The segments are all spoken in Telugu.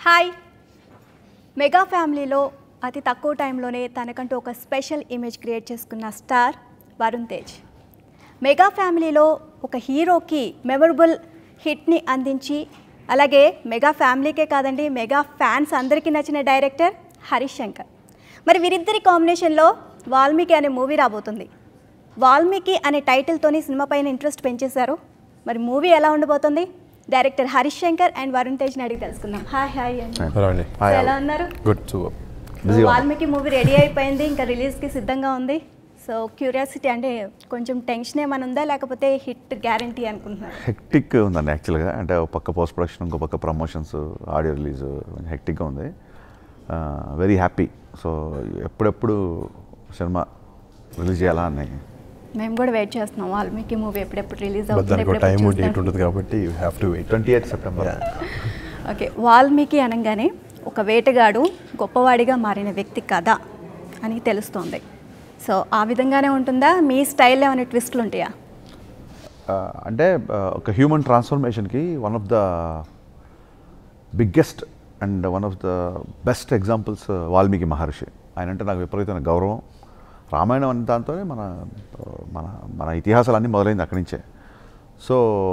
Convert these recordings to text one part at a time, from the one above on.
హాయ్ మెగా ఫ్యామిలీలో అతి తక్కువ టైంలోనే తనకంటూ ఒక స్పెషల్ ఇమేజ్ క్రియేట్ చేసుకున్న స్టార్ వరుణ్ తేజ్ మెగా ఫ్యామిలీలో ఒక హీరోకి మెమరబుల్ హిట్ని అందించి అలాగే మెగా ఫ్యామిలీకే కాదండి మెగా ఫ్యాన్స్ అందరికీ నచ్చిన డైరెక్టర్ హరీష్ శంకర్ మరి వీరిద్దరి కాంబినేషన్లో వాల్మీకి అనే మూవీ రాబోతుంది వాల్మీకి అనే టైటిల్తోని సినిమా పైన ఇంట్రెస్ట్ పెంచేశారు మరి మూవీ ఎలా ఉండబోతుంది డైరెక్టర్ హరీష్ శంకర్ అండ్ వరుణ్ తేజ్ని అడిగి తెలుసుకుందాం హాయ్ హాయ్ అండి రండి సో ఎలా ఉన్నారు good super so Valmiki movie ready అయిపోయింది ఇంకా రిలీజ్కి సిద్ధంగా ఉంది సో క్యూరియాసిటీ అంటే కొంచెం టెన్షన్ ఏమైనా ఉందా లేకపోతే హిట్ గ్యారంటీ అనుకుంటున్నారు హెక్టిక్ ఉందండి యాక్చువల్గా అంటే ఒక పక్క పోస్ట్ ప్రొడక్షన్ ఇంకో పక్క ప్రమోషన్స్ ఆడియో రిలీజ్ కొంచెం హెక్టిక్గా ఉంది వెరీ హ్యాపీ సో ఎప్పుడెప్పుడు సినిమా రిలీజ్ చేయాలా అని మేము కూడా వెయిట్ చేస్తున్నాం వాల్మీకి మూవీ ఎప్పుడెప్పుడు రిలీజ్ బట్ అవుతుంది దానికి ఒక టైం ఎప్పుడెప్పుడు డేట్ చూస్తాం. ఉంటుంది కాబట్టి you have to wait twenty eighth September okay Valmiki అనగానే ఒక వేటగాడు గొప్పవాడిగా మారిన వ్యక్తి కథ అని తెలుస్తోంది సో ఆ విధంగానే ఉంటుందా మీ స్టైల్లో ఏమైనా ట్విస్ట్లు ఉంటాయా అంటే uh, ఒక హ్యూమన్ ట్రాన్స్ఫర్మేషన్కి one of the biggest and one of the best examples Valmiki Maharshi ఆయన అంటే నాకు విపరీతమైన గౌరవం రామాయణం అనే దాంతోనే మన మన మన ఇతిహాసాలన్నీ మొదలైంది అక్కడి నుంచే సో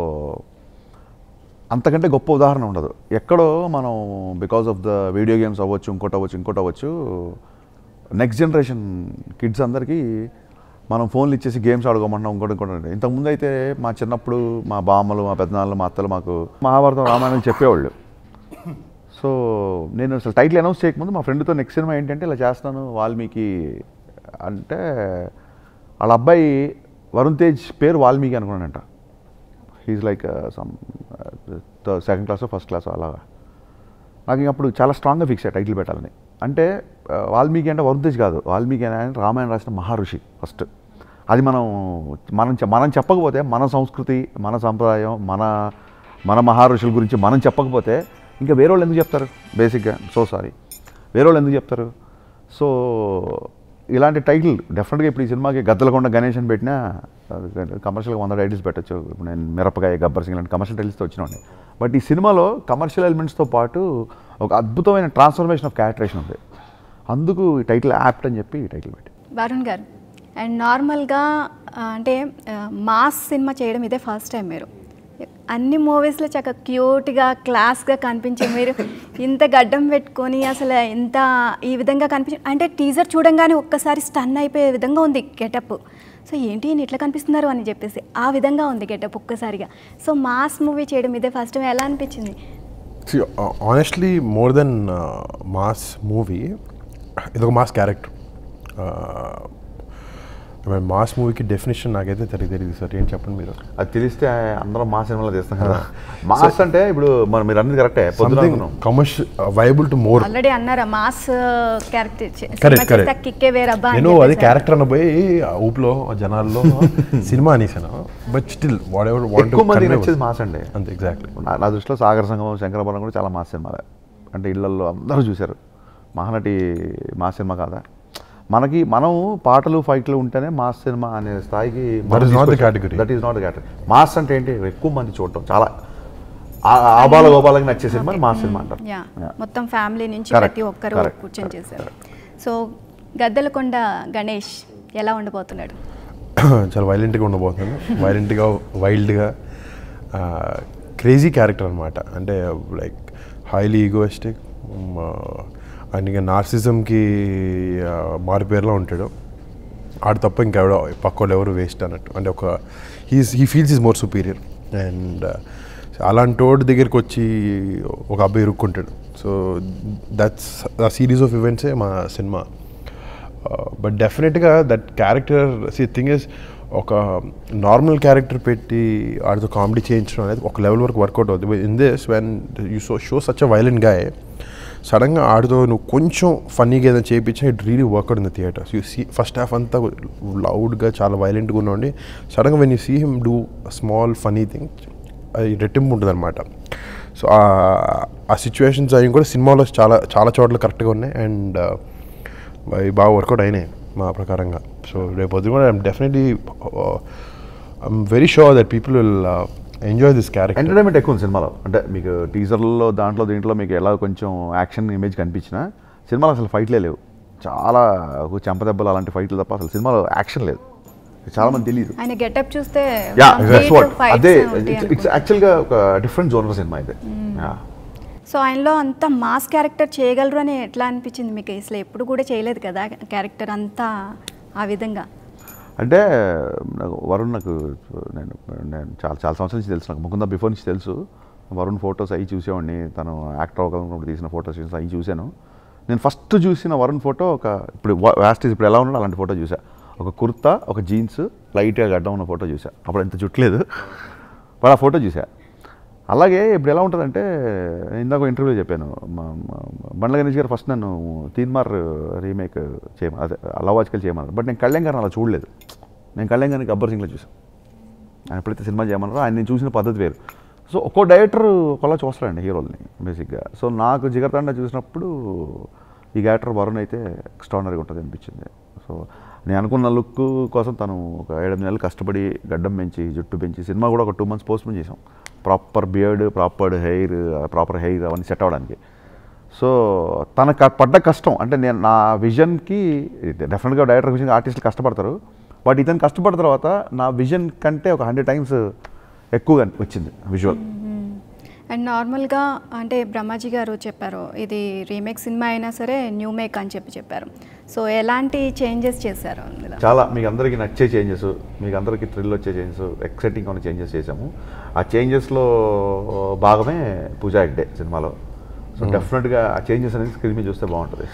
అంతకంటే గొప్ప ఉదాహరణ ఉండదు ఎక్కడో మనం because of the video games అవ్వచ్చు ఇంకోటి అవ్వచ్చు ఇంకోటి అవ్వచ్చు నెక్స్ట్ జనరేషన్ కిడ్స్ అందరికీ మనం ఫోన్లు ఇచ్చేసి గేమ్స్ ఆడుకోమంటున్నాం ఇంకోటి ఇంకోటి ఇంతకుముందు అయితే మా చిన్నప్పుడు మా బామ్మలు మా పెద్దనాన్నలు మా అత్తలు మాకు మహాభారతం రామాయణం చెప్పేవాళ్ళు సో నేను అసలు టైటిల్ అనౌన్స్ చేయకముందు మా ఫ్రెండ్తో నెక్స్ట్ సినిమా ఏంటంటే ఇలా చేస్తాను వాల్మీకి అంటే వాళ్ళ అబ్బాయి వరుణ్ తేజ్ పేరు వాల్మీకి అనుకున్నానంట he's like some second class first class అలాగా నాకు ఇంక అప్పుడు చాలా స్ట్రాంగ్గా ఫిక్స్ అయ్యా టైటిల్ పెట్టాలని అంటే ఆ, వాల్మీకి అంటే వరుణ్ తేజ్ కాదు వాల్మీకి అనే ఆయన రామాయణ రాసిన మహర్షి ఫస్ట్ అది మనం మనం చె- మనం చెప్పకపోతే మన సంస్కృతి మన సంప్రదాయం మన మన మహర్షుల గురించి మనం చెప్పకపోతే ఇంకా వేరే వాళ్ళు ఎందుకు చెప్తారు బేసిక్గా సో సారీ వేరే వాళ్ళు ఎందుకు చెప్తారు సో ఇలాంటి టైటిల్ డెఫినెట్గా ఇప్పుడు ఈ సినిమాకి గద్దలకొండ గణేష్ అని పెట్టినా కమర్షియల్గా వంద టైటిల్స్ పెట్టచ్చు ఇప్పుడు నేను మిరపకాయ గబ్బర్ సింగ్ లాంటి కమర్షియల్ టైటిల్స్తో వచ్చినండి బట్ ఈ సినిమాలో కమర్షియల్ ఎలిమెంట్స్తో పాటు ఒక అద్భుతమైన ట్రాన్స్ఫర్మేషన్ ఆఫ్ క్యారెక్టరేషన్ ఉంది అందుకు ఈ టైటిల్ యాప్ట్ అని చెప్పి ఈ టైటిల్ పెట్టి వరుణ్ గారు అండ్ నార్మల్గా ఆ, అంటే ఆ, మాస్ సినిమా చేయడం ఇదే ఫస్ట్ టైం మీరు అన్ని మూవీస్లో చక్కగా క్యూట్గా క్లాస్గా కనిపించే మీరు ఇంత గడ్డం పెట్టుకొని అసలు ఇంత ఈ విధంగా కనిపించ అంటే టీజర్ చూడంగానే ఒక్కసారి స్టన్ అయిపోయే విధంగా ఉంది గెటప్ సో ఏంటి ఈయన ఇట్లా కనిపిస్తున్నారు అని చెప్పేసి ఆ విధంగా ఉంది గెటప్ ఒక్కసారిగా సో మాస్ మూవీ చేయడం ఇదే ఫస్ట్ టైం ఎలా అనిపించింది honestly more than mass movie ఇదొక మాస్ క్యారెక్టర్ మాస్ మూవీకి డెఫినేషన్ నాకైతే తెలియదు తెలియదు సార్ ఏం చెప్పండి మీరు అది తెలిస్తే అందరం మా సినిమాలో చేస్తాం కదా మాస్ అంటే ఇప్పుడు మనం మీరు అన్నది కరెక్టే పొద్దున సంథింగ్ అనుకున్నాం. Commercial viable to more already అన్నారా మాస్ క్యారెక్టర్ కరెక్ట్ కరెక్ట్ కిక్కే వేరబ్బా అని నేను అది చెప్పేసి. క్యారెక్టర్ అనబోయి ఆ ఊపులో ఆ జనాల్లో సినిమా అనేసాను బట్ స్టిల్ వాట్ ఎవర్ ఎక్కువ మందికి నచ్చేది మాస్ అండి అంతే ఎగ్జాక్ట్లీ నా నా దృష్టిలో సాగర సంగమం శంకరపురం కూడా చాలా మాస్ సినిమాలే అంటే ఇళ్లల్లో అందరూ చూశారు మహానటి మాస్ సినిమా కాదా మనకి మనం పాటలు ఫైట్లు ఉంటేనే మాస్ సినిమా అనే స్థాయికి That is not the category. That is not the category mass అంటే ఏంటి ఎక్కువ మంది చూడటం చాలా ఆ- ఆబాల గోపాలకి నచ్చే సినిమా మాస్ సినిమా అంటారు యా Yeah. మొత్తం ఫ్యామిలీ నుంచి Correct, ప్రతి ఒక్కరు correct, కూర్చొని correct, చేశారు సో గద్దలకొండ గణేష్ ఎలా ఉండబోతున్నాడు చాలా వైలెంట్గా ఉండబోతున్నాను వైలెంట్గా వైల్డ్గా క్రేజీ క్యారెక్టర్ అనమాట అంటే లైక్ హైలీ ఈగోయిస్టిక్ అండ్ ఇంకా నార్సిజంకి మారిపేరులో ఉంటాడు ఆడు తప్ప ఇంకెవడో పక్కోళ్ళు ఎవరు వేస్ట్ అన్నట్టు అంటే ఒక he's he feels is more superior and అలాంటి వాడి దగ్గరికి వచ్చి ఒక అబ్బాయి ఇరుక్కుంటాడు సో దట్స్ ఆ సిరీస్ ఆఫ్ ఈవెంట్సే మా సినిమా బట్ డెఫినెట్గా దట్ క్యారెక్టర్ సి థింగ్ ఇస్ ఒక నార్మల్ క్యారెక్టర్ పెట్టి ఆడితో కామెడీ చేయించడం అనేది ఒక లెవెల్ వరకు వర్కౌట్ అవుతుంది in this when you so show such a violent guy సడన్గా ఆడితో నువ్వు కొంచెం ఫన్నీగా ఏదైనా చేయించినా it really work out in the theatres you see first half అంతా లౌడ్గా చాలా వైలెంట్గా ఉండి సడన్గా when you see him do small funny thing అది రెట్టింపు ఉంటుంది అనమాట సో ఆ సిచ్యువేషన్స్ అవి కూడా సినిమాలో చాలా చాలా చోట్ల కరెక్ట్గా ఉన్నాయి అండ్ అవి బాగా వర్కౌట్ అయినాయి మా ప్రకారంగా సో రేపు పొద్దున కూడా I'm definitely I'm very sure that people will enjoy this character entertainment ఎక్కువ ఉంది సినిమాలో అంటే మీకు టీజర్లో దాంట్లో దీంట్లో మీకు ఎలా కొంచెం యాక్షన్ ఇమేజ్ కనిపించినా సినిమాలో అసలు ఫైట్లే లేవు చాలా చెంపదెబ్బలు అలాంటి ఫైట్లు తప్ప అసలు సినిమాలో యాక్షన్ లేదు చాలా మంది తెలియదు ఆయన గెటప్ చూస్తే యా complete fights అదే ఉంటాయి ఇట్స్ అనుకుంటా. యాక్చువల్గా ఒక డిఫరెంట్ జోనర్ సినిమా ఇది Yeah. సో ఆయనలో అంత మాస్ క్యారెక్టర్ చేయగలరు అని ఎట్లా అనిపించింది మీకు అసలు ఎప్పుడు కూడా చేయలేదు కదా క్యారెక్టర్ అంతా ఆ విధంగా అంటే నాకు వరుణ్ నాకు నేను నేను చాలా చాలా సంవత్సరాల నుంచి తెలుసు నాకు ముకుంద బిఫోర్ నుంచి తెలుసు వరుణ్ ఫొటోస్ అవి చూసేవాడిని తను యాక్టర్ అవ్వగలిగినప్పుడు తీసిన ఫొటోస్ అవి చూశాను నేను ఫస్ట్ చూసిన వరుణ్ ఫోటో ఒక ఇప్పుడు వ్యాస్టీస్ ఇప్పుడు ఎలా ఉన్నాడో అలాంటి ఫోటో చూసా ఒక కుర్తా ఒక జీన్స్ లైట్గా గడ్డం ఉన్న ఫోటో చూసా అప్పుడు ఇంత చుట్టలేదు వాడు ఆ ఫోటో చూసా అలాగే ఇప్పుడు ఎలా ఉంటుందంటే ఇందాక ఇంటర్వ్యూ చెప్పాను మా మా- బండ్ల గణేష్ గారు ఫస్ట్ నన్ను తీన్మార్ రీమేక్ చేయమని అదే లవ్ ఆజ్కల్ చేయమన్నారు బట్ నేను కళ్యాణ్ గారిని అలా చూడలేదు నేను కళ్యాణ్ గారిని గబ్బర్ సింగ్లో చూసాను ఆయన ఎప్పుడైతే సినిమా చేయమన్నారో ఆయన నేను చూసిన పద్ధతి వేరు సో ఒక్కో డైరెక్టర్ ఒకలా చూస్తారండి హీరోల్ని బేసిక్గా సో నాకు జిగర్తాండ చూసినప్పుడు ఈ క్యారెక్టర్ వరుణ్ అయితే ఎక్స్ట్రానరీగా ఉంటుంది అనిపించింది సో నేను అనుకున్న లుక్ కోసం తను ఒక ఏడు నెలలు కష్టపడి గడ్డం పెంచి జుట్టు పెంచి సినిమా కూడా ఒక టూ మంత్స్ పోస్ట్ పోన్ చేసాం proper beard proper hair proper hair అవన్నీ సెట్ అవ్వడానికి సో తనకు పడ్డ కష్టం అంటే నేను నా విజన్కి డెఫినెట్గా డైరెక్టర్ విజన్ ఆర్టిస్టులు కష్టపడతారు బట్ ఇతను కష్టపడిన తర్వాత నా విజన్ కంటే ఒక హండ్రెడ్ టైమ్స్ ఎక్కువగా వచ్చింది విజువల్ అండ్ నార్మల్గా అంటే బ్రహ్మాజీ గారు చెప్పారు ఇది రీమేక్ సినిమా అయినా సరే న్యూ మేక్ అని చెప్పి చెప్పారు సో ఎలాంటి చేంజెస్ చేశారు అందులో చాలా మీకు అందరికీ నచ్చే చేంజెస్ మీకు అందరికీ థ్రిల్ వచ్చే చేంజెస్ ఎక్సైటింగ్ ఉన్న చేంజెస్ చేసాము ఆ చేంజెస్లో భాగమే పూజా హెగ్డే సినిమాలో సో డెఫినెట్గా ఆ చేంజెస్ అనేది స్క్రీన్ మీద చూస్తే బాగుంటుంది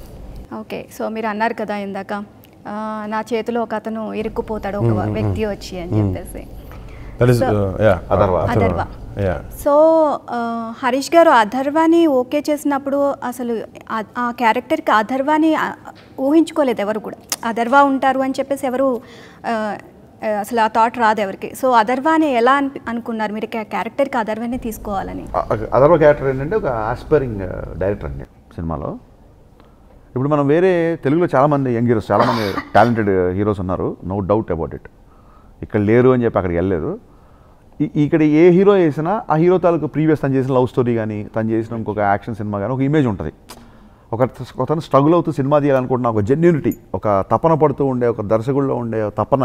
ఓకే సో మీరు అన్నారు కదా ఇందాక ఆ, నా చేతిలో ఒక అతను ఇరుక్కుపోతాడు ఒక వ్యక్తి వచ్చి అని చెప్పేసి that is So- yeah Atharva. Atharva. Yeah so ఆ, హరీష్ గారు అథర్వాని ఓకే చేసినప్పుడు అసలు ఆ- ఆ క్యారెక్టర్కి అథర్వాని ఆ, ఊహించుకోలేదు ఎవరు కూడా అథర్వా ఉంటారు అని చెప్పేసి ఎవరు ఆ, ఆ, అసలు ఆ థాట్ రాదు ఎవరికి సో అథర్వాని ఎలా అనిపి అనుకున్నారు మీరు క్యా- క్యారెక్టర్కి అథర్వాని తీసుకోవాలని అదర్వ క్యారెక్టర్ ఏంటంటే ఒక ఆస్పైరింగ్ డైరెక్టర్ అండి సినిమాలో ఇప్పుడు మనం వేరే తెలుగులో చాలామంది యంగ్ హీరోస్ చాలామంది టాలెంటెడ్ హీరోస్ ఉన్నారు నో డౌట్ అబౌట్ ఇట్ ఇక్కడ లేరు అని చెప్పి అక్కడికి వెళ్ళలేదు ఈ- ఇక్కడ ఏ హీరో చేసినా ఆ హీరో తాలూకు ప్రీవియస్ తను చేసిన లవ్ స్టోరీ కానీ తను చేసిన ఇంకొక యాక్షన్ సినిమా కానీ ఒక ఇమేజ్ ఉంటుంది ఒక ఒకతను స్ట్రగుల్ అవుతూ సినిమా తీయాలనుకుంటున్న ఒక జెన్యూనిటీ ఒక తపన పడుతూ ఉండే ఒక దర్శకుల్లో ఉండే ఒక తపన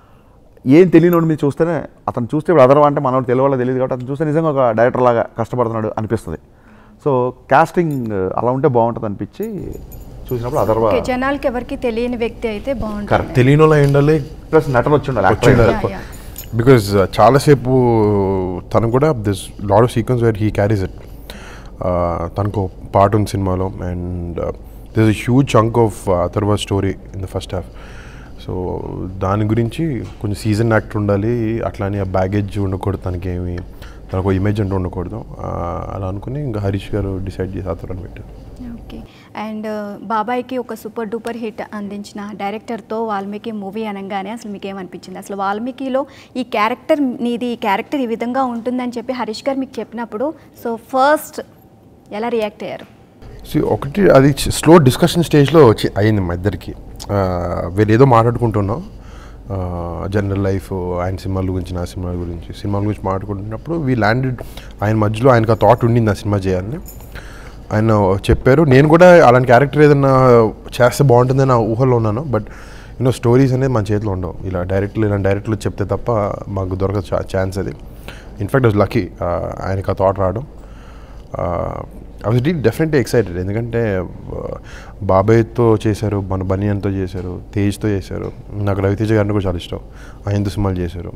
ఏం తెలియనోడి మీద చూస్తేనే అతను చూస్తే ఇప్పుడు అదర్వా అంటే మనోడు తెలియవాళ్ళ తెలియదు కాబట్టి అతను చూస్తే నిజంగా ఒక డైరెక్టర్ లాగా కష్టపడుతున్నాడు అనిపిస్తుంది సో కాస్టింగ్ అలా ఉంటే బాగుంటుంది అనిపించి చూసినప్పుడు అదర్వా ఓకే జనాలకి ఎవరికి తెలియని వ్యక్తి అయితే బాగుంటుంది కరెక్ట్ తెలియని వాళ్ళు అయి ఉండాలి ప్లస్ నటన వచ్చి ఉండాలి వచ్చి ఉండాలి. actor. Yeah, బికాజ్ చాలాసేపు తను కూడా this lot of sequence where he carries it తనకు పార్ట్ ఉంది సినిమాలో and this huge chunk of Atharva story in the first half so దాని గురించి కొంచెం సీజన్ యాక్టర్ ఉండాలి అట్లానే ఆ బ్యాగేజ్ ఉండకూడదు తనకి ఏమి తనకు ఇమేజ్ అంటూ ఉండకూడదు ఆ, అలా అనుకుని ఇంకా హరీష్ గారు డిసైడ్ చేసి అతను పెట్టారు ఓకే అండ్ బాబాయ్కి ఒక సూపర్ డూపర్ హిట్ అందించిన డైరెక్టర్తో వాల్మీకి మూవీ అనగానే అసలు మీకు ఏమనిపించింది అసలు వాల్మీకిలో ఈ క్యారెక్టర్ నీది ఈ క్యారెక్టర్ ఈ విధంగా ఉంటుందని చెప్పి హరీష్ గారు మీకు చెప్పినప్పుడు సో ఫస్ట్ ఎలా రియాక్ట్ అయ్యారు సో ఒకటి అది స్లో డిస్కషన్ స్టేజ్లో వచ్చి అయింది మా ఇద్దరికి వీళ్ళు ఏదో మాట్లాడుకుంటున్నాం జనరల్ లైఫ్ ఆయన సినిమాల గురించి నా సినిమాల గురించి సినిమాల గురించి మాట్లాడుకుంటున్నప్పుడు వీ ల్యాండెడ్ ఆయన మధ్యలో ఆయనకు ఆ థాట్ ఉండింది ఆ సినిమా చేయాలని ఆయన చెప్పారు నేను కూడా అలాంటి క్యారెక్టర్ ఏదైనా చేస్తే బాగుంటుందని నా ఊహలో ఉన్నాను బట్ యూనో స్టోరీస్ అనేది మన చేతిలో ఉండవు ఇలా డైరెక్ట్లు ఇలాంటి డైరెక్ట్లు చెప్తే తప్ప మాకు దొరకదు ఛాన్స్ అది ఇన్ఫాక్ట్ వాజ్ లక్కీ ఆయనకు ఆ థాట్ రావడం ఐ వాజ్ డీ డెఫినెట్లీ ఎక్సైటెడ్ ఎందుకంటే uh, బాబాయ్తో చేశారు మన బనియన్తో చేశారు తేజ్తో చేశారు నాకు రవితేజ గారిని కూడా చాలా ఇష్టం ఆ హిందూ సినిమాలు చేశారు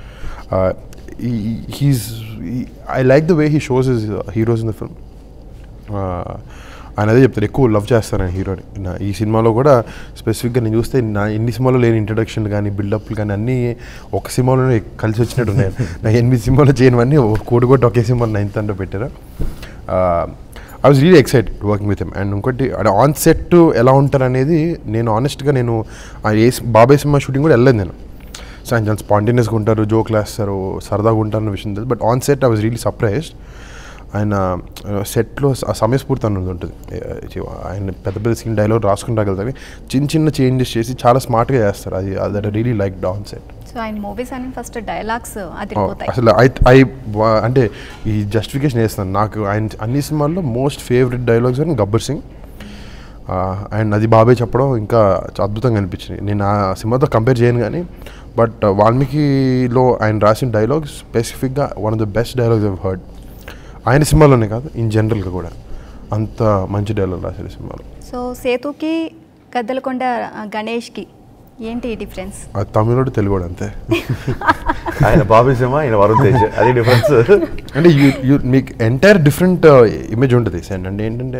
he's I like the way he shows his heroes in the film ఆయన అదే చెప్తారు ఎక్కువ లవ్ చేస్తారు ఆయన హీరోని నా ఈ సినిమాలో కూడా స్పెసిఫిక్గా నేను చూస్తే నా ఎన్ని సినిమాలో లేని ఇంట్రడక్షన్ కానీ బిల్డప్లు కానీ అన్నీ ఒక సినిమాలోనే కలిసి వచ్చినట్టు ఉన్నాయి నా ఎనిమిది సినిమాలో చేయనివన్నీ కూడి కొట్టి ఒకే సినిమా నైన్త్ అంటే పెట్టారు I was really excited working with him and ఇంకోటి అంటే ఆన్ సెట్ ఎలా ఉంటారు అనేది నేను ఆనెస్ట్గా నేను ఆ ఏ సి- బాబాయ్ సినిమా షూటింగ్ కూడా వెళ్ళలేదు నేను సో ఆయన చాలా స్పాంటేనియస్గా ఉంటారు జోక్లు వేస్తారు సరదాగా ఉంటారు అన్న విషయం తెలుసు but on set I was really surprised ఆయన సెట్లో సమయస్ఫూర్తి అన్నది ఉంటుంది ఏ- ఆయన పెద్ద పెద్ద సీన్ డైలాగ్ రాసుకుని రాగలుగుతారు చిన్న చిన్న చేంజెస్ చేసి చాలా స్మార్ట్గా చేస్తారు అది that really like on set so so ఆయన మూవీస్ అని ఫస్ట్ డైలాగ్స్ ఆ, అదిరిపోతాయి అసలు ఐ ఐ వా- అంటే ఈ జస్టిఫికేషన్ చేస్తాను నాకు ఆయన అన్ని సినిమాల్లో మోస్ట్ ఫేవరెట్ డైలాగ్స్ అని గబ్బర్ సింగ్ అండ్ అది బాబే చెప్పడం ఇంకా చ- అద్భుతంగా అనిపించింది నేను ఆ సినిమాతో కంపేర్ చేయను కానీ బట్ వాల్మీకిలో ఆయన రాసిన డైలాగ్స్ స్పెసిఫిక్గా one of the best dialogues I've heard ఆయన సినిమాలోనే కాదు ఇన్ జనరల్గా కూడా అంత మంచి డైలాగ్ రాశారు ఈ సినిమాలో సో సేతుకి గద్దలకొండ ఆ, గణేష్కి ఏంటి ఈ డిఫరెన్స్ అది తమిళోడు తెలుగు అంతే ఆయన బాబీ సినిమా ఆయన వరుణ్ తేజ్ అది డిఫరెన్స్ అంటే యూ యూ మీకు ఎంటైర్ డిఫరెంట్ ఇమేజ్ ఉంటుంది సెండ్ అంటే ఏంటంటే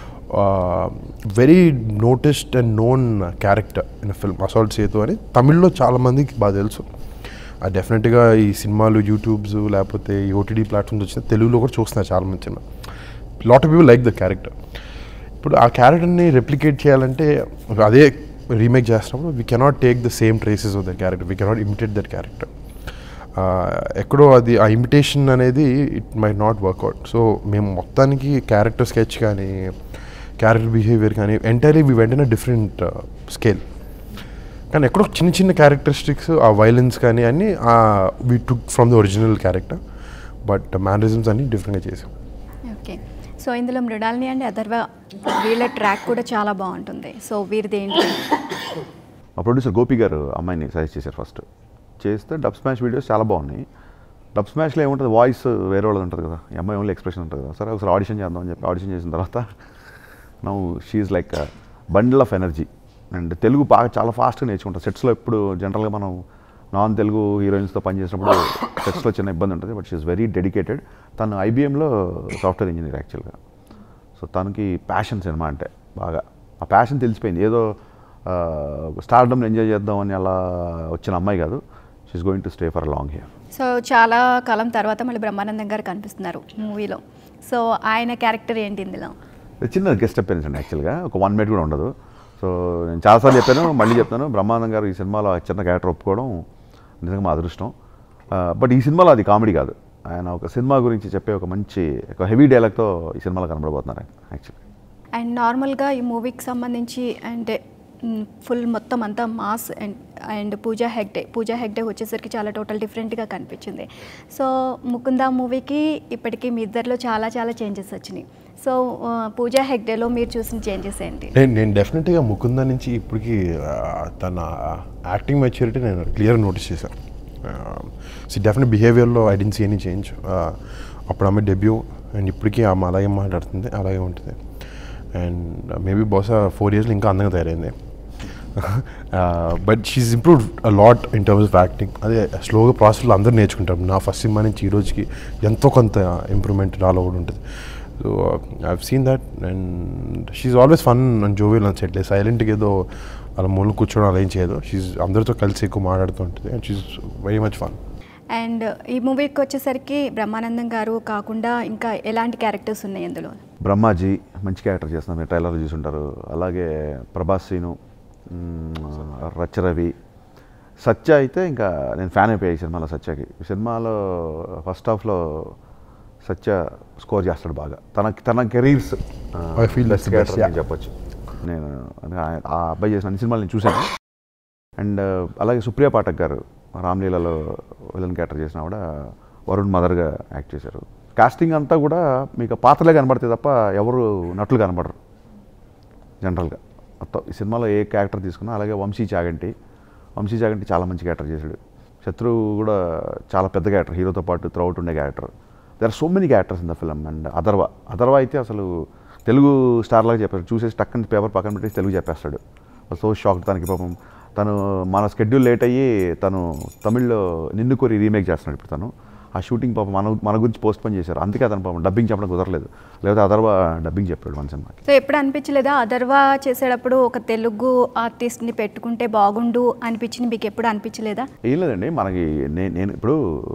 very noticed and known character in film assault Sethu అని తమిళ్లో చాలా మందికి బాగా తెలుసు డెఫినెట్గా ఈ సినిమాలు యూట్యూబ్స్ లేకపోతే ఈ ఓటీటీ ప్లాట్ఫామ్స్ వచ్చిన తెలుగులో కూడా చూస్తున్నారు చాలా మంది సినిమా lot of people like the character ఇప్పుడు ఆ క్యారెక్టర్ని రెప్లికేట్ చేయాలంటే అదే రీమేక్ చేస్తున్నప్పుడు we cannot take the same traces of the character we cannot imitate that character ఎక్కడో అది ఆ ఇమిటేషన్ అనేది it may not work out so మేము మొత్తానికి క్యారెక్టర్ స్కెచ్ కానీ క్యారెక్టర్ బిహేవియర్ కానీ ఎంటైర్లీ వీ వెంటనే డిఫరెంట్ స్కేల్ కానీ ఎక్కడో చిన్న చిన్న క్యారెక్టరిస్టిక్స్ ఆ వైలెన్స్ కానీ అన్నీ we took from the original character but mannerisms అన్నీ డిఫరెంట్గా చేసాం ఓకే సో ఇందులో మృణాలిని అండ్ అథర్వ వీళ్ళ ట్రాక్ కూడా చాలా బాగుంటుంది సో వీరిది ఏంటి మా ప్రొడ్యూసర్ గోపి గారు అమ్మాయిని సజెస్ట్ చేశారు ఫస్ట్ చేస్తే డబ్ స్మాష్ వీడియోస్ చాలా బాగున్నాయి డబ్ స్మాష్లో ఏముంటుంది వాయిస్ వేరే వాళ్ళది ఉంటుంది కదా ఈ అమ్మాయి ఓన్లీ ఎక్స్ప్రెషన్ ఉంటుంది కదా సరే ఒకసారి ఆడిషన్ చేద్దాం అని చెప్పి ఆడిషన్ చేసిన తర్వాత now she's like bundle of energy and Telugu బాగా చాలా ఫాస్ట్గా నేర్చుకుంటాం సెట్స్లో ఎప్పుడు జనరల్గా మనం నాన్ తెలుగు హీరోయిన్స్తో పనిచేసినప్పుడు సెట్స్లో చిన్న ఇబ్బంది ఉంటుంది బట్ షీఈస్ వెరీ డెడికేటెడ్ తను ఐబీఎంలో సాఫ్ట్వేర్ ఇంజనీర్ యాక్చువల్గా సో తనకి ప్యాషన్ సినిమా అంటే బాగా ఆ ప్యాషన్ తెలిసిపోయింది ఏదో స్టార్డమ్ ఎంజాయ్ చేద్దామని అలా వచ్చిన అమ్మాయి కాదు she's going to stay for long here so చాలా కాలం తర్వాత మళ్ళీ బ్రహ్మానందం గారు కనిపిస్తున్నారు మూవీలో సో ఆయన క్యారెక్టర్ ఏంటి ఇందులో చిన్న గెస్ట్ అపీరెన్స్ అండి యాక్చువల్గా ఒక వన్ మినిట్ కూడా ఉండదు సో నేను చాలాసార్లు చెప్పాను మళ్ళీ చెప్తాను బ్రహ్మానందం గారు ఈ సినిమాలో ఆ చిన్న క్యారెక్టర్ ఒప్పుకోవడం నిజంగా మా అదృష్టం బట్ ఈ సినిమాలో అది కామెడీ కాదు ఆయన ఒక సినిమా గురించి చెప్పే ఒక మంచి ఒక హెవీ డైలాగ్తో ఈ సినిమాలో కనబడబోతున్నారు ఆయన యాక్చువల్లీ అండ్ నార్మల్గా ఈ మూవీకి సంబంధించి అంటే ఫుల్ మొత్తం అంతా mass and and Pooja Hegde Pooja Hegde వచ్చేసరికి చాలా టోటల్ డిఫరెంట్గా కనిపించింది సో ముకుందా మూవీకి ఇప్పటికీ మీ ఇద్దరిలో చాలా చాలా చేంజెస్ వచ్చినాయి సో ఆ, పూజా హెగ్డేలో మీరు చూసిన చేంజెస్ ఏంటి నేను నేను డెఫినెట్గా ముకుంద నుంచి ఇప్పటికి ఆ, తన యాక్టింగ్ మెచ్యూరిటీ నేను క్లియర్ నోటీస్ చేశాను సి డెఫినెట్ బిహేవియర్లో I didn't see any change అప్పుడు ఆమె డెబ్యూ అండ్ ఇప్పటికీ ఆమె అలాగే మాట్లాడుతుంది అలాగే ఉంటుంది అండ్ మేబీ బహుశా ఫోర్ ఇయర్స్లో ఇంకా అందంగా తయారైంది but she's improved a lot in terms of acting అదే స్లోగా ప్రాసెస్లో అందరూ నేర్చుకుంటారు నా ఫస్ట్ సినిమా నుంచి ఈ రోజుకి ఎంతో కొంత ఇంప్రూవ్మెంట్ నాలో కూడా ఉంటుంది so I seen that and she's always fun and jovial అని సెట్ సైలెంట్గా ఏదో అలా మూల కూర్చోవడం అలా ఏం చేయదు షీఈ్ అందరితో కలిసి ఎక్కువ మాట్లాడుతూ ఉంటుంది and she's very much fun and ఈ మూవీకి వచ్చేసరికి బ్రహ్మానందం గారు కాకుండా ఇంకా ఎలాంటి క్యారెక్టర్స్ ఉన్నాయి ఇందులో బ్రహ్మాజీ మంచి క్యారెక్టర్ చేస్తున్నారు మీరు ట్రైలర్ చూసుంటారు అలాగే ప్రభాస్ సీను మ్మ్, రచ్చరవి సత్య అయితే ఇంకా నేను ఫ్యాన్ అయిపోయాయి ఈ సినిమాలో సత్యకి ఈ సినిమాలో ఫస్ట్ హాఫ్లో సత్య స్కోర్ చేస్తాడు బాగా తన తన careers I feel that's the best, yeah. చెప్పొచ్చు నేను అంటే ఆ- ఆ అబ్బాయి చేసిన అన్ని సినిమాలు నేను చూశాను అండ్ అలాగే సుప్రియ పాఠక్ గారు రామ్లీలలో విలన్ క్యారెక్టర్ చేసిన ఆవిడ వరుణ్ మదర్గా యాక్ట్ చేశారు కాస్టింగ్ అంతా కూడా మీకు పాత్రలే కనబడతాయి తప్ప ఎవరు నటులు కనబడరు జనరల్గా మొత్తం ఈ సినిమాలో ఏ క్యారెక్టర్ తీసుకున్నా అలాగే వంశీ చాగంటి వంశీ చాగంటి చాలా మంచి క్యారెక్టర్ చేశాడు శత్రువు కూడా చాలా పెద్ద క్యారెక్టర్ హీరోతో పాటు త్రౌట్ ఉండే character there are so many characters in the film and Atharva Atharva అయితే అసలు తెలుగు స్టార్ లాగా చెప్పారు చూసేసి టక్కని పేపర్ పక్కన పెట్టేసి తెలుగు చెప్పేస్తాడు సో షాక్ తనకి పాపం తను మన స్కెడ్యూల్ లేట్ అయ్యి తను తమిళ్లో నిన్ను కోరి రీమేక్ చేస్తున్నాడు ఇప్పుడు తను ఆ షూటింగ్ పాపం మన మన గురించి పోస్ట్ పోన్ చేశారు అందుకే అతను పాపం డబ్బింగ్ చెప్పడం కుదరలేదు లేకపోతే అదర్వా డబ్బింగ్ చెప్పాడు మన సినిమాకి సో ఎప్పుడు అనిపించలేదా అదర్వా చేసేటప్పుడు ఒక తెలుగు ఆర్టిస్ట్ని పెట్టుకుంటే బాగుండు అనిపించింది మీకు ఎప్పుడు అనిపించలేదా ఏం లేదండి మనకి నేను నేను ఇప్పుడు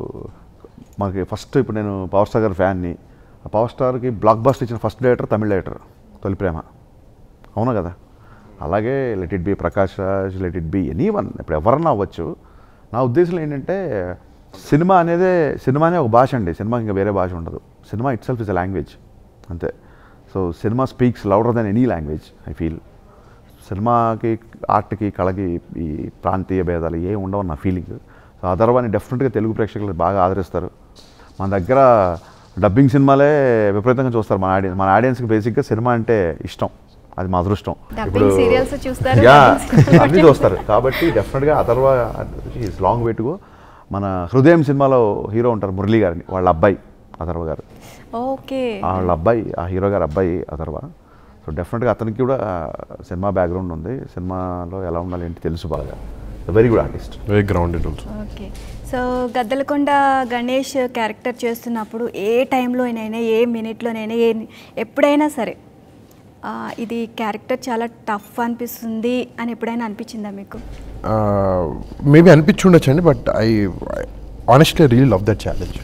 మనకి ఫస్ట్ ఇప్పుడు నేను పవర్ స్టార్ గారి ఫ్యాన్ని ఆ పవర్ స్టార్కి బ్లాక్ బస్టర్ ఇచ్చిన first director Tamil director Tholi Prema అవునా కదా అలాగే let it be Prakash Raj let it be anyone ఇప్పుడు ఎవరన్నా అవ్వచ్చు నా ఉద్దేశం ఏంటంటే సినిమా అనేదే సినిమానే ఒక భాష అండి సినిమాకి ఇంకా వేరే భాష ఉండదు సినిమా itself is a language అంతే సో సినిమా speaks louder than any language I feel సినిమాకి ఆర్ట్కి కళకి ఈ ప్రాంతీయ భేదాలు ఏం ఉండవు నా ఫీలింగ్ అథర్వాని డెఫినెట్గా తెలుగు ప్రేక్షకులు బాగా ఆదరిస్తారు మన దగ్గర డబ్బింగ్ సినిమాలే విపరీతంగా చూస్తారు మన ఆడియన్స్ మన ఆడియన్స్కి బేసిక్గా సినిమా అంటే ఇష్టం అది మా అదృష్టం డబ్బింగ్ సీరియల్స్ చూస్తారు యా dubbing serials అన్నీ చూస్తారు కాబట్టి డెఫినెట్గా Atharva is long way to go మన హృదయం సినిమాలో హీరో ఉంటారు మురళీ గారిని వాళ్ళ అబ్బాయి అథర్వ గారు ఓకే వాళ్ళ అబ్బాయి ఆ హీరో గారి అబ్బాయి అథర్వ సో డెఫినెట్గా అతనికి కూడా సినిమా బ్యాక్గ్రౌండ్ ఉంది సినిమాలో ఎలా ఉండాలి ఏంటి తెలుసు బాగా very good artist very grounded also okay so Gaddalakonda Ganesh character చేస్తున్నప్పుడు ఏ టైంలోనైనా ఏ మినిట్లోనైనా ఏ ఎప్పుడైనా సరే ఆ, ఇది క్యారెక్టర్ చాలా టఫ్ అనిపిస్తుంది అని ఎప్పుడైనా అనిపించిందా మీకు మేబీ అనిపించుండొచ్చండి but I honestly real love that challenge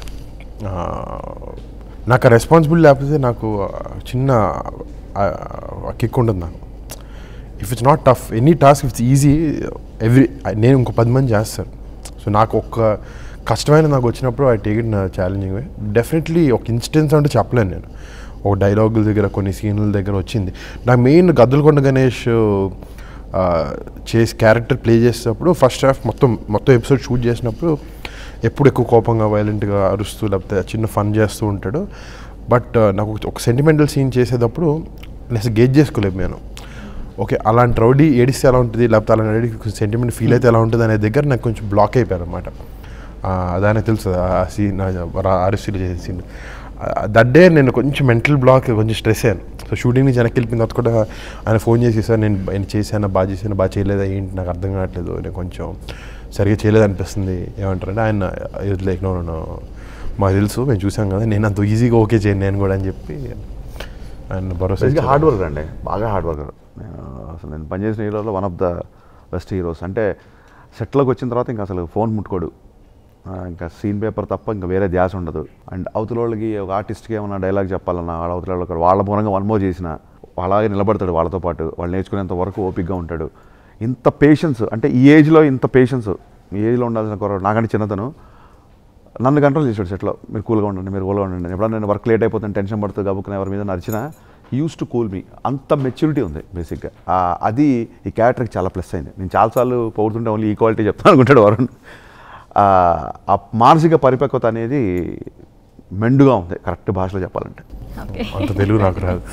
నాకు ఆ రెస్పాన్సిబుల్ లేకపోతే నాకు ఆ, చిన్న కిక్ ఉంటుంది నాకు if it's not tough any task it's easy every నేను ఇంకో పది మంది చేస్తారు సో నాకు ఒక్క కష్టమైన నాకు వచ్చినప్పుడు I take it challenging way definitely ఒక ఇన్స్టెన్స్ అంటే చెప్పలేను నేను ఒక డైలాగుల దగ్గర కొన్ని సీన్ల దగ్గర వచ్చింది నాకు మెయిన్ గద్దలకొండ గణేష్ ఆ, చేసి క్యారెక్టర్ ప్లే చేసేటప్పుడు ఫస్ట్ హాఫ్ మొత్తం మొత్తం ఎపిసోడ్ షూట్ చేసినప్పుడు ఎప్పుడు ఎక్కువ కోపంగా వైలెంట్గా అరుస్తూ లేకపోతే చిన్న ఫన్ చేస్తూ ఉంటాడు బట్ నాకు ఒక సెంటిమెంటల్ సీన్ చేసేటప్పుడు నేను గేజ్ చేసుకోలేము నేను ఓకే అలాంటి రౌడీ ఏడిస్తే ఎలా ఉంటుంది లేకపోతే అలాంటి రౌడీ సెంటిమెంట్ ఫీల్ అయితే ఎలా ఉంటుంది అనే దగ్గర నాకు కొంచెం బ్లాక్ అయిపోయారు అనమాట అదానే తెలుసు ఆ సీన్ అరెస్టులు చేసే సీన్ దట్ డే నేను కొంచెం మెంటల్ బ్లాక్ కొంచెం స్ట్రెస్ అయ్యాను సో షూటింగ్ నుంచి వెనక్కి వెళ్ళిపోయిన తర్వాత కూడా ఆయన ఫోన్ చేసి సార్ నేను ఆయన చేశాను బాగా చేశాను బాగా చేయలేదా ఏంటి నాకు అర్థం కావట్లేదు నేను కొంచెం సరిగ్గా చేయలేదు అనిపిస్తుంది ఏమంటారంటే ఆయన లైక్ నో నో మాకు తెలుసు మేము చూసాం కదా నేను అంత ఈజీగా ఓకే చేయను నేను కూడా అని చెప్పి ఆయన భరోసా బేసిక్గా ఇచ్చారు. హార్డ్ వర్కర్ అండి బాగా హార్డ్ వర్కర్ నేను అసలు నేను పనిచేసిన హీరోలో one of the best heroes అంటే సెట్లోకి వచ్చిన తర్వాత ఇంకా అసలు ఫోన్ ముట్టుకోడు ఆ, ఇంకా సీన్ పేపర్ తప్ప ఇంకా వేరే ధ్యాస ఉండదు అండ్ అవతల వాళ్ళకి ఒక ఆర్టిస్ట్కి ఏమైనా డైలాగ్ చెప్పాలన్నా వాళ్ళ అవతల వాళ్ళకి వాళ్ళ మూలంగా వన్ మో చేసిన అలాగే నిలబడతాడు వాళ్ళతో పాటు వాళ్ళు నేర్చుకునేంత వరకు ఓపిక్గా ఉంటాడు ఇంత పేషెన్స్ అంటే ఈ ఏజ్లో ఇంత పేషెన్స్ ఈ ఏజ్లో ఉండాల్సిన కుర్రాడు నాకంటే చిన్నతను నన్ను కంట్రోల్ చేసాడు సెట్లో మీరు కూల్గా ఉండండి మీరు కూల్గా ఉండండి ఎప్పుడైనా నేను వర్క్ లేట్ అయిపోతాను టెన్షన్ పడుతూ గబుక్కున ఎవరి మీద నడిచినా యూస్ టు కూల్ మీ అంత మెచ్యూరిటీ ఉంది బేసిక్గా ఆ, అది ఈ క్యారెక్టర్కి చాలా ప్లస్ అయింది నేను చాలాసార్లు పోతుంటే ఓన్లీ ఈక్వాలిటీ చెప్తాను అనుకుంటాడు వరుణ్ ఆ, ఆ మానసిక పరిపక్వత అనేది మెండుగా ఉంది కరెక్ట్ భాషలో చెప్పాలంటే ఓకే అంత తెలుగు నాకు రాదు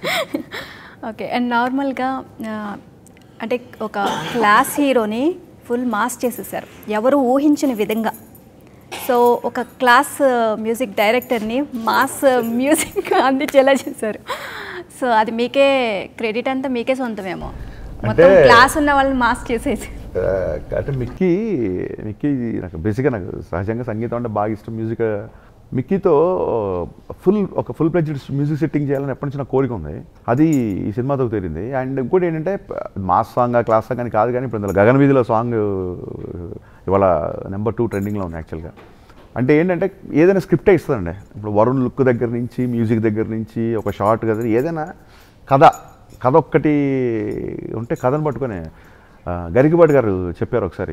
ఓకే అండ్ నార్మల్గా ఆ, అంటే ఒక క్లాస్ హీరోని ఫుల్ మాస్ చేసేసారు ఎవరు ఊహించిన విధంగా సో ఒక క్లాస్ మ్యూజిక్ డైరెక్టర్ని మాస్ మ్యూజిక్ అందించేలా చేశారు సో అది మీకే క్రెడిట్ అంతా మీకే సొంతమేమో మొత్తం అంటే- క్లాస్ ఉన్న వాళ్ళని మాస్ చేసేసి ఆ, అంటే మిక్కీ మిక్కీ నాకు బేసిక్గా నాకు సహజంగా సంగీతం అంటే బాగా ఇష్టం మ్యూజిక్ మిక్కీతో ఫుల్ ఒక ఫుల్ ప్లెజ్ మ్యూజిక్ సెట్టింగ్ చేయాలని ఎప్పటి నుంచి నాకు కోరిక ఉంది అది ఈ సినిమాతో తేలింది అండ్ ఇంకోటి ఏంటంటే మాస్ సాంగ్ క్లాస్ సాంగ్ అని కాదు కానీ ఇప్పుడు ఇందులో గగన వీధిలో సాంగ్ ఇవాళ నెంబర్ టూ ట్రెండింగ్లో ఉంది యాక్చువల్గా అంటే ఏంటంటే ఏదైనా స్క్రిప్టే ఇస్తుందండి ఇప్పుడు వరుణ్ లుక్ దగ్గర నుంచి మ్యూజిక్ దగ్గర నుంచి ఒక షార్ట్ కదా ఏదైనా కథ కథ ఒక్కటి ఉంటే కథను పట్టుకొని ఆ, గరికపాటి గారు చెప్పారు ఒకసారి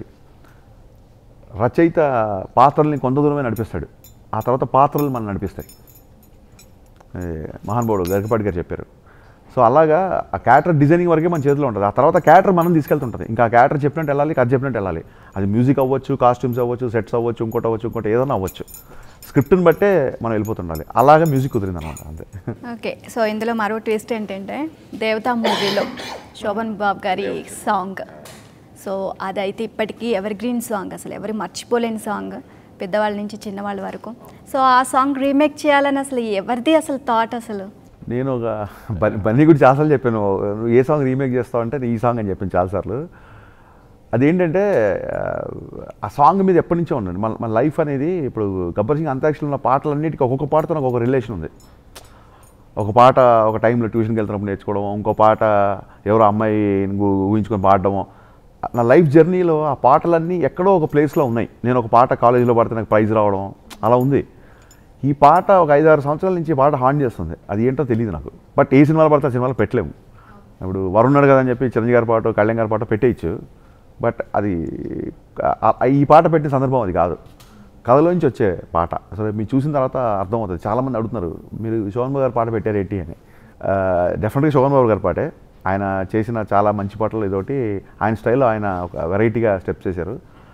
రచయిత పాత్రల్ని కొంత దూరమే నడిపిస్తాడు ఆ తర్వాత పాత్రలు మనం నడిపిస్తాయి ఏ, మహానుభావుడు గరికపాటి గారు చెప్పారు సో అలాగా ఆ క్యారెక్టర్ డిజైనింగ్ వరకే మన చేతిలో ఉంటుంది ఆ తర్వాత క్యారెక్టర్ మనం తీసుకెళ్తుంటుంది ఇంకా ఆ క్యారెక్టర్ చెప్పినట్టు వెళ్ళాలి కథ చెప్పినట్టు వెళ్ళాలి అది మ్యూజిక్ అవ్వచ్చు కాస్ట్యూమ్స్ అవ్వచ్చు సెట్స్ అవ్వచ్చు ఇంకోటి అవ్వచ్చు ఇంకోటి ఏదైనా అవ్వచ్చు స్క్రిప్ట్ని బట్టే మనం వెళ్ళిపోతుండాలి అలాగా మ్యూజిక్ కుదిరింది అనమాట అంతే ఓకే సో ఇందులో మరో ట్విస్ట్ ఏంటంటే దేవతా మూవీలో శోభన్ బాబు గారి సాంగ్ సో అదైతే ఇప్పటికీ ఎవర్ గ్రీన్ సాంగ్ అసలు ఎవరు మర్చిపోలేని సాంగ్ పెద్దవాళ్ళ నుంచి చిన్నవాళ్ళ వరకు సో ఆ సాంగ్ రీమేక్ చేయాలని అసలు ఎవరిది అసలు థాట్ అసలు నేను ఒక బన్నీ బన్నీ గురించి చాలాసార్లు చెప్పాను నువ్వు ఏ సాంగ్ రీమేక్ చేస్తావు అంటే ఈ సాంగ్ అని చెప్పాను చాలాసార్లు అదేంటంటే ఆ, ఆ సాంగ్ మీద ఎప్పటి నుంచో ఉండండి మన మన లైఫ్ అనేది ఇప్పుడు గబ్బర్ సింగ్ అంతాక్షరిలో ఉన్న పాటలన్నిటికీ ఒక్కొక్క పాటతో నాకు ఒక రిలేషన్ ఉంది ఒక పాట ఒక టైంలో ట్యూషన్కి వెళ్తున్నప్పుడు నేర్చుకోవడం ఇంకో పాట ఎవరో అమ్మాయి ఊహించుకొని పాడడము నా లైఫ్ జర్నీలో ఆ పాటలన్నీ ఎక్కడో ఒక ప్లేస్లో ఉన్నాయి నేను ఒక పాట కాలేజీలో పాడితే నాకు ప్రైజ్ రావడం అలా ఉంది ఈ పాట ఒక ఐదు ఆరు సంవత్సరాల నుంచి ఈ పాట హాన్ చేస్తుంది అది ఏంటో తెలియదు నాకు బట్ ఏ సినిమాలో పడితే ఆ సినిమాలో పెట్టలేము ఇప్పుడు వరుణ్ కదా అని చెప్పి చిరంజీవి గారి పాట కళ్యాణ్ గారి పాట పెట్టేయచ్చు బట్ అది ఆ- ఆ- ఈ పాట పెట్టిన సందర్భం అది కాదు కథలోంచి వచ్చే పాట అసలు మీరు చూసిన తర్వాత అర్థమవుతుంది చాలామంది అడుగుతున్నారు మీరు శోభన్ బాబు గారి పాట పెట్టారు ఏంటి అని డెఫినెట్గా శోభన్ బాబు గారి పాటే ఆయన చేసిన చాలా మంచి పాటలు ఇదొకటి ఆయన స్టైల్లో ఆయన ఒక వెరైటీగా స్టెప్స్ చేశారు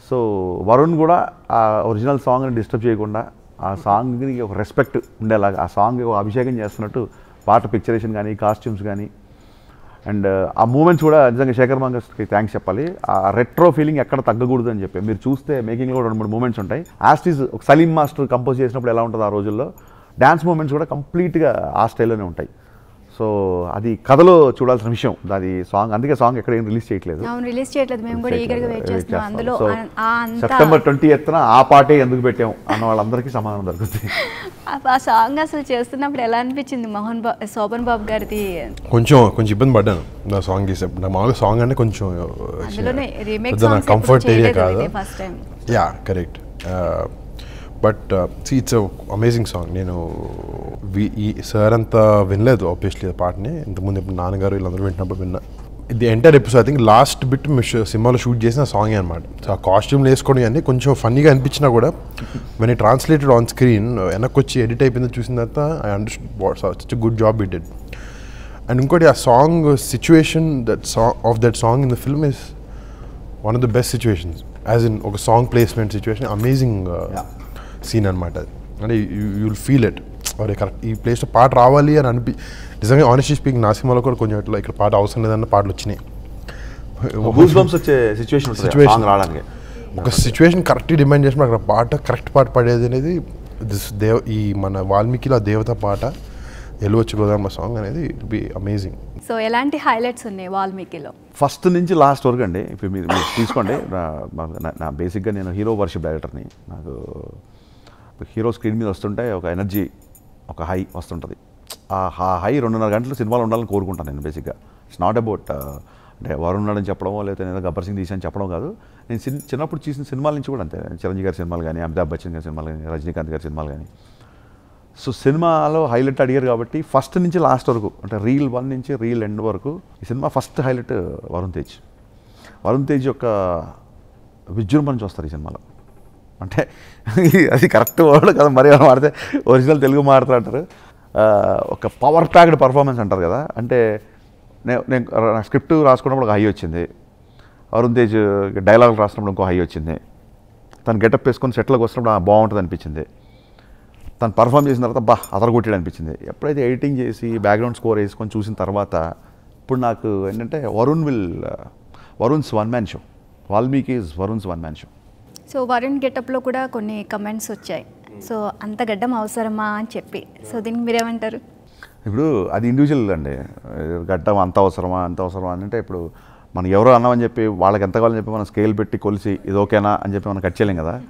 సో వరుణ్ కూడా ఆ ఒరిజినల్ సాంగ్ని డిస్టర్బ్ చేయకుండా ఆ సాంగ్ని ఒక రెస్పెక్ట్ ఉండేలాగా ఆ సాంగ్ ఒక అభిషేకం చేస్తున్నట్టు పాట పిక్చరేషన్ కానీ కాస్ట్యూమ్స్ కానీ అండ్ ఆ మూమెంట్స్ కూడా నిజంగా శేఖర్ మంగస్కి థ్యాంక్స్ చెప్పాలి ఆ రెట్రో ఫీలింగ్ ఎక్కడ తగ్గకూడదు అని చెప్పి మీరు చూస్తే మేకింగ్లో కూడా రెండు మూడు మూమెంట్స్ ఉంటాయి యాస్టీస్ ఒక సలీం మాస్టర్ కంపోజ్ చేసినప్పుడు ఎలా ఉంటుంది ఆ రోజుల్లో డ్యాన్స్ మూమెంట్స్ కూడా కంప్లీట్గా ఆ స్టైల్లోనే ఉంటాయి సో అది కథలో చూడాల్సిన విషయం అది సాంగ్ అందుకే సాంగ్ ఎక్కడ ఏం రిలీజ్ చేయట్లేదు అవును రిలీజ్ చేయట్లేదు మేము కూడా ఈగర్గా వెయిట్ చేస్తున్నాం అందులో సో ఆ- ఆ అంతా సెప్టెంబర్ ట్వంటీ ఎత్తున ఆ పాటే ఎందుకు పెట్టాం అన్న వాళ్ళందరికీ సమాధానం దొరుకుతుంది ఆ- ఆ సాంగ్ అసలు చేస్తున్నప్పుడు ఎలా అనిపించింది మోహన్ బాబు శోభన్ బాబు గారిది కొంచెం కొంచెం ఇబ్బంది పడ్డాను నా సాంగ్ చేసేప్పుడు నా మామూలుగా సాంగ్ అంటే కొంచెం అందులోనే remake పెద్ద నా songs కంఫర్ట్ ఎప్పుడు ఏరియా చేయలేదు కాదు ఇదే first time. Yeah correct but see it's amazing song నేను వి- ఈ సార్ అంతా వినలేదు ఆబ్వియస్లీ ఆ పాటని ఇంతకుముందు ఇప్పుడు నాన్నగారు వీళ్ళందరూ వింటున్నప్పుడు విన్నా ఇది entire episode I think last bit సినిమాలో షూట్ చేసిన సాంగ్ అనమాట సో ఆ కాస్ట్యూమ్లు వేసుకోవడం అన్నీ కొంచెం ఫన్నీగా అనిపించినా కూడా వెన్ ఈ ట్రాన్స్లేటెడ్ ఆన్ స్క్రీన్ వెనక్కి వచ్చి ఎడిట్ అయిపోయిందో చూసిన తర్వాత I understand such good job it did and ఇంకోటి ఆ song situation that song of that song in the film is one of the best situations as in ఒక song placement situation amazing Yeah. Scene అనమాట అది అంటే యూ విల్ ఫీల్ ఇట్ అరే కరెక్ట్ ఈ ప్లేస్లో పాట రావాలి అని అనిపి నిజంగా ఆనెస్ట్లీ స్పీకింగ్ నా సినిమాలో కూడా కొంచెం ఇట్లా ఇక్కడ పాట అవసరం లేదన్న పాటలు వచ్చినాయి గూస్ బంప్స్ వచ్చే సిచ్యువేషన్ ఉంటుంది Situation. సాంగ్ రావడానికి ఒక సిచ్యువేషన్ కరెక్ట్ డిమాండ్ చేసినప్పుడు అక్కడ పాట కరెక్ట్ పాట పడేది అనేది దిస్ దేవ్ ఈ మన వాల్మీకిలో ఆ దేవత పాట ఎలువచ్చు గోదామ సాంగ్ అనేది ఇట్ బి అమేజింగ్ సో ఎలాంటి హైలైట్స్ ఉన్నాయి వాల్మీకిలో ఫస్ట్ నుంచి లాస్ట్ వరకు అండి ఇప్పుడు మీరు మీరు తీసుకోండి నా- నా- నా బేసిక్గా నేను హీరో వర్షిప్ డైరెక్టర్ని నాకు హీరో స్క్రీన్ మీద వస్తుంటే ఒక ఎనర్జీ ఒక హై వస్తుంటుంది ఆ ఆ హై రెండున్నర గంటలు సినిమాలో ఉండాలని కోరుకుంటాను నేను బేసిక్గా ఇట్స్ నాట్ అబౌట్ అంటే వరుణ్ ఉన్నాడని చెప్పడమో లేకపోతే నేను గబ్బర్ సింగ్ తీసాను చెప్పడం కాదు నేను చిన్న చిన్నప్పుడు చూసిన సినిమాల నుంచి కూడా అంతే చిరంజీవి గారి సినిమాలు కానీ అమితాబ్ బచ్చన్ గారి సినిమాలు కానీ రజనీకాంత్ గారి సినిమాలు కానీ సో సినిమాలో హైలైట్ అడిగారు కాబట్టి ఫస్ట్ నుంచి లాస్ట్ వరకు అంటే రీల్ వన్ నుంచి రీల్ ఎండ్ వరకు ఈ సినిమా ఫస్ట్ హైలైట్ వరుణ్ తేజ్ వరుణ్ తేజ్ యొక్క విజృంభణ చూస్తారు ఈ సినిమాలో అంటే అది కరెక్ట్ వర్డ్ కదా మరి ఎవరు మాడితే ఒరిజినల్ తెలుగు మాట్లాడతారు ఆ, ఒక పవర్ ప్యాక్డ్ పర్ఫార్మెన్స్ అంటారు కదా అంటే నేను నేను నా స్క్రిప్ట్ రాసుకున్నప్పుడు ఒక హై వచ్చింది వరుణ్ తేజ్ డైలాగ్ రాసినప్పుడు ఇంకో హై వచ్చింది తను గెటప్ వేసుకొని సెట్లోకి వచ్చినప్పుడు "ఆ, బాగుంటుంది అనిపించింది తను పర్ఫామ్ చేసిన తర్వాత బా అదరగొట్టాడు అనిపించింది ఎప్పుడైతే ఎడిటింగ్ చేసి బ్యాక్గ్రౌండ్ స్కోర్ వేసుకొని చూసిన తర్వాత ఇప్పుడు నాకు ఏంటంటే Varun will Varun's one man show Valmiki is Varun's one man show so Varun గెటప్లో కూడా కొన్ని కమెంట్స్ వచ్చాయి సో అంత గడ్డం అవసరమా అని చెప్పి సో దీనికి మీరేమంటారు ఇప్పుడు అది ఇండివిజువల్ అండి గడ్డం అంత అవసరమా అంత అవసరమా అని అంటే ఇప్పుడు మనం ఎవరో అన్నామని చెప్పి వాళ్ళకి ఎంత కావాలని చెప్పి మనం స్కేల్ పెట్టి కొలిసి ఇది ఓకేనా అని చెప్పి మనం కట్ చేయలేం కదా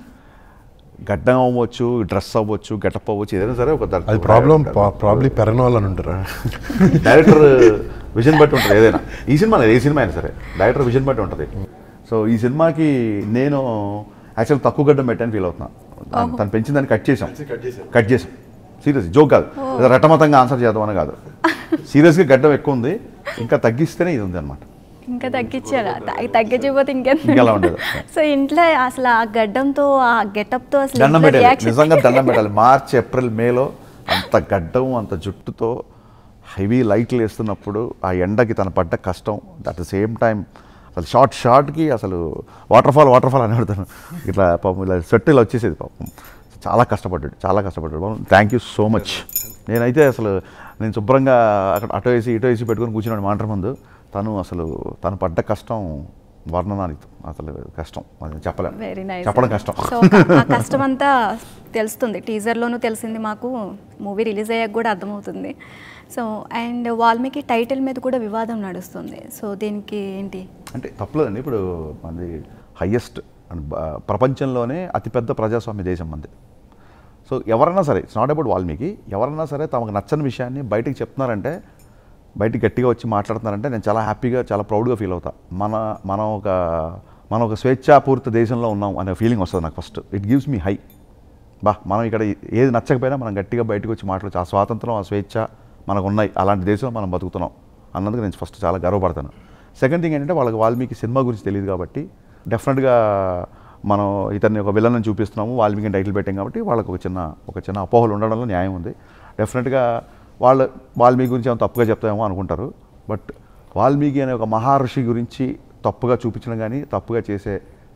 గడ్డం అవ్వచ్చు డ్రెస్ అవ్వచ్చు గెటప్ అవ్వచ్చు ఏదైనా సరే ఒక అది ప్రాబ్లం ప్రాబ్లీ పెరనవాళ్ళు అని ఉంటారు డైరెక్టర్ విజన్ బట్టి ఉంటుంది ఏదైనా ఈ సినిమా లేదు, ఏ సినిమా అయినా సరే డైరెక్టర్ విజన్ బట్టి ఉంటుంది సో ఈ సినిమాకి నేను యాక్చువల్ తక్కువ గడ్డం పెట్టాను ఫీల్ అవుతున్నా తను- తను పెంచిన దాన్ని కట్ చేసాం కట్ చేసాం సీరియస్ జోక్ కాదు ఏదో రటమతంగా ఆన్సర్ చేద్దామని కాదు సీరియస్గా గడ్డం ఎక్కువ ఉంది ఇంకా తగ్గిస్తేనే ఇది ఉంది అనమాట ఇంకా తగ్గించారా త- తగ్గించకపోతే ఇంకెంత ఇంకెలా ఉండేది. సో ఇంట్లో అసలు ఆ గడ్డంతో ఆ గెటప్తో అసలు దండం ఇంట్లో పెట్టాలి reaction- నిజంగా దండం పెట్టాలి మార్చ్ ఏప్రిల్ మేలో అంత గడ్డం అంత జుట్టుతో హెవీ లైట్లు వేస్తున్నప్పుడు ఆ ఎండకి తన పడ్డ కష్టం అట్ ద సేమ్ టైం అసలు షార్ట్ షార్ట్కి అసలు వాటర్ ఫాల్ వాటర్ ఫాల్ అని పెడతాను ఇట్లా పాపం ఇలా సెట్ ఇలా వచ్చేసేది పాపం చాలా కష్టపడ్డాడు చాలా కష్టపడ్డాడు థ్యాంక్ యూ సో మచ్ నేనైతే అసలు నేను శుభ్రంగా అక్కడ అటు వేసి ఇటు వేసి పెట్టుకొని కూర్చున్నాడు మాంటర్ ముందు తను అసలు తను పడ్డ కష్టం వర్ణనానికి అసలు కష్టం అది చెప్పలేం వెరీ నైస్ చెప్పడం కష్టం సో ఆ కష్టం అంతా తెలుస్తుంది టీజర్లోనూ తెలిసింది మాకు మూవీ రిలీజ్ అయ్యాక కూడా అర్థమవుతుంది సో అండ్ వాల్మీకి టైటిల్ మీద కూడా వివాదం నడుస్తుంది సో దీనికి ఏంటి అంటే తప్పలేదండి ఇప్పుడు మనది హయ్యెస్ట్ అండ్ బ- ప్రపంచంలోనే అతిపెద్ద ప్రజాస్వామ్య దేశం మంది సో ఎవరైనా సరే ఇట్స్ నాట్ అబౌట్ వాల్మీకి ఎవరైనా సరే తమకు నచ్చని విషయాన్ని బయటికి చెప్తున్నారంటే బయటికి గట్టిగా వచ్చి మాట్లాడుతున్నారంటే నేను చాలా హ్యాపీగా చాలా ప్రౌడ్గా ఫీల్ అవుతా మన మనం ఒక మనం ఒక స్వేచ్ఛాపూరిత దేశంలో ఉన్నాం అనే ఫీలింగ్ వస్తుంది నాకు first it gives me high బా మనం ఇక్కడ ఏది నచ్చకపోయినా మనం గట్టిగా బయటకు వచ్చి మాట్లాడచ్చు ఆ స్వాతంత్రం ఆ స్వేచ్ఛ మనకు ఉన్నాయి అలాంటి దేశంలో మనం బతుకుతున్నాం అన్నందుకు నేను ఫస్ట్ చాలా గర్వపడతాను సెకండ్ థింగ్ ఏంటంటే వాళ్ళకి వాల్మీకి సినిమా గురించి తెలియదు కాబట్టి డెఫినెట్గా మనం ఇతన్ని ఒక విలన్ చూపిస్తున్నాము వాల్మీకి టైటిల్ పెట్టాం కాబట్టి వాళ్ళకి ఒక చిన్న ఒక చిన్న అపోహలు ఉండడంలో న్యాయం ఉంది డెఫినెట్గా వాళ్ళ వాల్మీకి గురించి ఏమైనా తప్పుగా చెప్తామేమో అనుకుంటారు బట్ వాల్మీకి అనే ఒక మహర్షి గురించి తప్పుగా చూపించడం కానీ తప్పుగా చేసే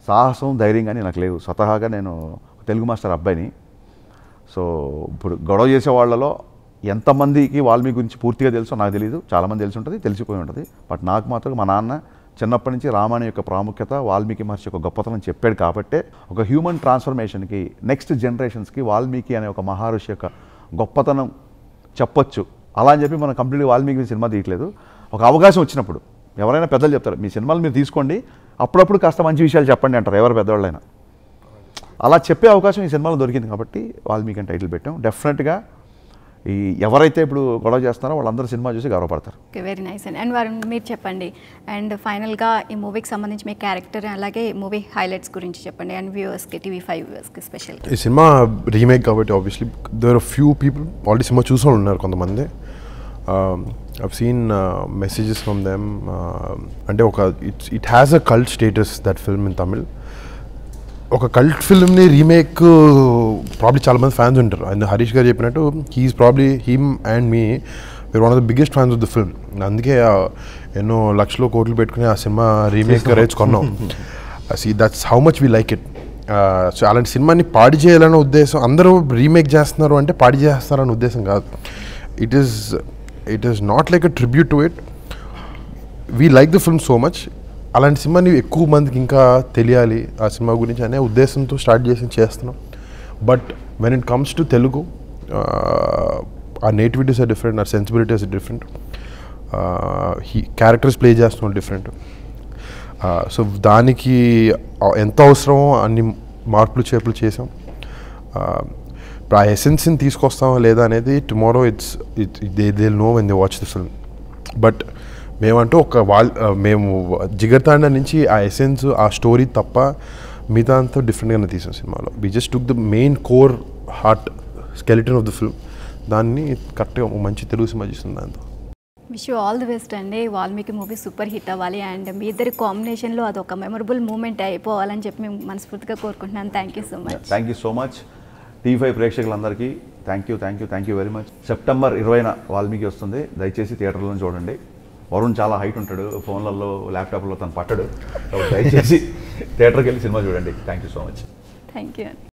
సాహసం ధైర్యం కానీ నాకు లేవు స్వతహాగా నేను తెలుగు మాస్టర్ అబ్బాయిని సో ఇప్పుడు గొడవ చేసే వాళ్ళలో ఎంతమందికి వాల్మీకి గురించి పూర్తిగా తెలుసో నాకు తెలియదు చాలామంది తెలిసి ఉంటుంది తెలిసిపోయి ఉంటుంది బట్ నాకు మాత్రం మా నాన్న చిన్నప్పటి నుంచి రామాయణ యొక్క ప్రాముఖ్యత వాల్మీకి మహర్షి యొక్క గొప్పతనం చెప్పాడు కాబట్టే ఒక హ్యూమన్ ట్రాన్స్ఫర్మేషన్కి నెక్స్ట్ జనరేషన్స్కి వాల్మీకి అనే ఒక మహర్షి యొక్క గొప్పతనం చెప్పొచ్చు అలా అని చెప్పి మనం కంప్లీట్గా వాల్మీకి మీద సినిమా తీయట్లేదు ఒక అవకాశం వచ్చినప్పుడు ఎవరైనా పెద్దలు చెప్తారు మీ సినిమాలు మీరు తీసుకోండి అప్పుడప్పుడు కాస్త మంచి విషయాలు చెప్పండి అంటారు ఎవరు పెద్దవాళ్ళైనా అలా చెప్పే అవకాశం ఈ సినిమాలో దొరికింది కాబట్టి వాల్మీకి అని టైటిల్ పెట్టాం డెఫినెట్గా ఈ ఎవరైతే ఇప్పుడు గొడవ చేస్తున్నారో వాళ్ళందరూ సినిమా చూసి గౌరవపడతారు ఓకే వెరీ నైస్ అండి అండ్ వారు మీరు చెప్పండి అండ్ ఫైనల్గా ఈ మూవీకి సంబంధించి మీ క్యారెక్టర్ అలాగే మూవీ హైలైట్స్ గురించి చెప్పండి అండ్ వ్యూవర్స్కి టీవీ ఫైవ్ వ్యూవర్స్కి స్పెషల్ ఈ సినిమా రీమేక్ కాబట్టి obviously there few people already సినిమా చూసి ఉన్నారు కొంతమంది I've seen messages from them అంటే ఒక it's it has a cult status that film in Tamil ఒక కల్ట్ ఫిల్మ్ని రీమేక్ ప్రాబ్లీ చాలా మంది ఫ్యాన్స్ ఉంటారు అండ్ హరీష్ గారు చెప్పినట్టు he's probably him and me we're one of the biggest fans of the film అందుకే ఆ ఎన్నో లక్షలు కోట్లు పెట్టుకుని ఆ సినిమా రీమేక్ రైట్స్ కొన్నాం see that's how much we like it so అలాంటి సినిమాని పాడి చేయాలనే ఉద్దేశం అందరూ రీమేక్ చేస్తున్నారు అంటే పాడి చేస్తారనే ఉద్దేశం కాదు it is it is not like a tribute to it we like the film so much అలాంటి సినిమాని ఎక్కువ మందికి ఇంకా తెలియాలి ఆ సినిమా గురించి అనే ఉద్దేశంతో స్టార్ట్ చేసి చేస్తున్నాం but when it comes to Telugu uh nativities are different uh sensibilities are different he characters play చేస్తున్నాం డిఫరెంట్ సో దానికి ఆ ఎంత అవసరమో అన్ని మార్పులు చేర్పులు చేసాం Uh, ఇప్పుడు ఆ ఎసెన్స్ని తీసుకొస్తామా లేదా అనేది tomorrow it's it they they know when they watch the film but మేమంటూ ఒక వాల్ uh, మేము జిగర్తాండ నుంచి ఆ ఎసెన్స్ ఆ స్టోరీ తప్ప మిగతా అంతా డిఫరెంట్గానే తీసాం సినిమాలో we just took the main core heart skeleton of the film దాన్ని కరెక్ట్గా ఒక మంచి తెలుగు సినిమా చేస్తుంది దాంతో wish you all the best అండి వాల్మీకి మూవీ సూపర్ హిట్ అవ్వాలి అండ్ మీ ఇద్దరి కాంబినేషన్లో అదొక మెమరబుల్ మూమెంట్ అయిపోవాలని చెప్పి మేము మనస్ఫూర్తిగా కోరుకుంటున్నాను thank you so much thank you so much TV five ప్రేక్షకులందరికీ thank you thank you thank you very much September ఇరవైన వాల్మీకి వస్తుంది దయచేసి థియేటర్లో చూడండి వరుణ్ చాలా హైట్ ఉంటాడు ఫోన్లలో ల్యాప్టాప్లో తను పట్టడు సో దయచేసి థియేటర్కి వెళ్ళి సినిమా చూడండి thank you so much thank you